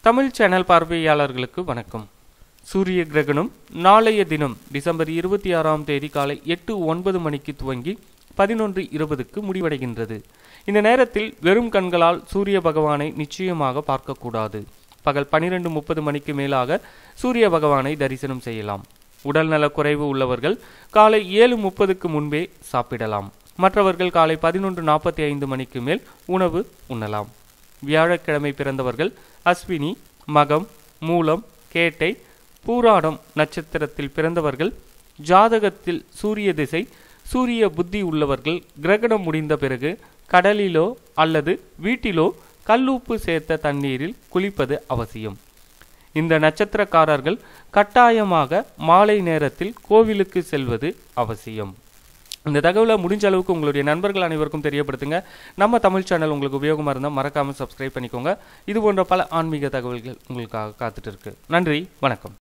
Tamil channel பார்வையாளர்களுக்கு வணக்கம் சூரிய கிரகணம் நாளைய தினம் டிசம்பர் இருபத்தி ஆறாம் தேதி காலை எட்டு ஒன்பது மணிக்கு துவங்கி பதினொன்று இருபதுக்கு முடிவடைகின்றது இந்த நேரத்தில் வெறும் கண்களால் சூரிய பகவானை நிச்சயமாக பார்க்கக்கூடாது பகல் பனிரெண்டு முப்பது மணிக்கு மேலாக சூரிய பகவானை தரிசனம் செய்யலாம் உடல்நலக் குறைவு உள்ளவர்கள் காலை ஏழு முப்பதுக்கு முன்பே சாப்பிடலாம் மற்றவர்கள் காலை பதினொன்று நாற்பத்தி ஐந்து மணிக்கு மேல் உணவு உண்ணலாம் வியாழக்கிழமை பிறந்தவர்கள் அஸ்வினி மகம் மூலம் கேட்டை பூராடம் நட்சத்திரத்தில் பிறந்தவர்கள் ஜாதகத்தில் சூரிய திசை சூரிய புத்தி உள்ளவர்கள் கிரகணம் முடிந்த பிறகு கடலிலோ அல்லது வீட்டிலோ கல்லுப்பு சேர்த்த தண்ணீரில் குளிப்பது அவசியம் இந்த நட்சத்திரக்காரர்கள் கட்டாயமாக மாலை நேரத்தில் கோவிலுக்கு செல்வது அவசியம் இந்த தகவலை முடிஞ்ச அளவுக்கு உங்களுடைய நண்பர்கள் அனைவருக்கும் தெரியப்படுத்துங்க நம்ம தமிழ் சேனல் உங்களுக்கு உபயோகமாக இருந்தால் மறக்காமல் சப்ஸ்கிரைப் பண்ணிக்கோங்க இது போன்ற பல ஆன்மீக தகவல்கள் உங்களுக்காக காத்துட்டு இருக்கு நன்றி வணக்கம்